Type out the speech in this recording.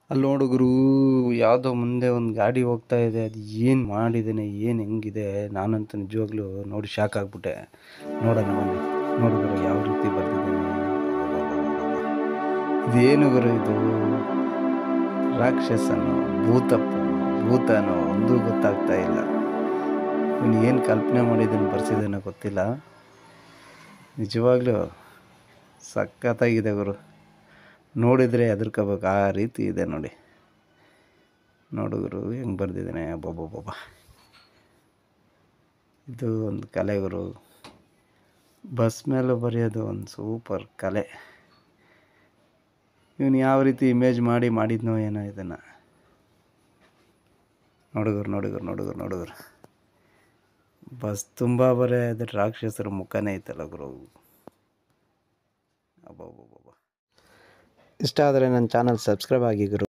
ಅಲ್ಲಿ ನೋಡುಗರು ಯಾವುದೋ ಮುಂದೆ ಒಂದು ಗಾಡಿ ಹೋಗ್ತಾ ಇದೆ ಅದು ಏನು ಮಾಡಿದ್ದಾನೆ ಏನು ಹೆಂಗಿದೆ ನಾನಂತೂ ನಿಜವಾಗ್ಲೂ ನೋಡಿ ಶಾಕ್ ಆಗ್ಬಿಟ್ಟೆ ನೋಡೋಣ ಬನ್ನಿ ನೋಡುಗರು ಯಾವ ರೀತಿ ಬರ್ತಿದ್ದಾನೆ ಇದೇನು ಗುರು ಇದು ರಾಕ್ಷಸನೋ ಭೂತಪ್ಪನೋ ಭೂತನೋ ಒಂದೂ ಗೊತ್ತಾಗ್ತಾ ಇಲ್ಲ ಇವನು ಏನು ಕಲ್ಪನೆ ಮಾಡಿದ್ದಾನೆ ಬರ್ಸಿದ್ದಾನೋ ಗೊತ್ತಿಲ್ಲ ನಿಜವಾಗ್ಲೂ ಸಖತ್ತಾಗಿದೆ ಗುರು ನೋಡಿದರೆ ಹೆದರ್ಕೋಬೇಕು ಆ ರೀತಿ ಇದೆ ನೋಡಿ ನೋಡುಗರು ಹೆಂಗೆ ಬರ್ದಿದ್ದಾನೆ ಅಬ್ಬಬ್ಬಬ್ಬ ಇದು ಒಂದು ಕಲೆ ಗುರು ಬಸ್ ಮೇಲೆ ಬರೆಯೋದು ಒಂದು ಸೂಪರ್ ಕಲೆ ಇವನು ಯಾವ ರೀತಿ ಇಮೇಜ್ ಮಾಡಿ ಮಾಡಿದ್ನೋ ಏನೋ ಇದನ್ನು ನೋಡುಗರು ನೋಡುಗರು ನೋಡುಗರು ನೋಡುಗರು ಬಸ್ ತುಂಬ ಬರೀ ಅದ್ರ ರಾಕ್ಷಸರ ಮುಖನೇ ಐತಲ್ಲ ಗುರು ಅಬ್ಬಬ್ಬಬ್ಬ ಇಷ್ಟ ಆದರೆ ನನ್ನ ಚಾನಲ್ ಸಬ್ಸ್ಕ್ರೈಬ್ ಆಗಿ ಗುರು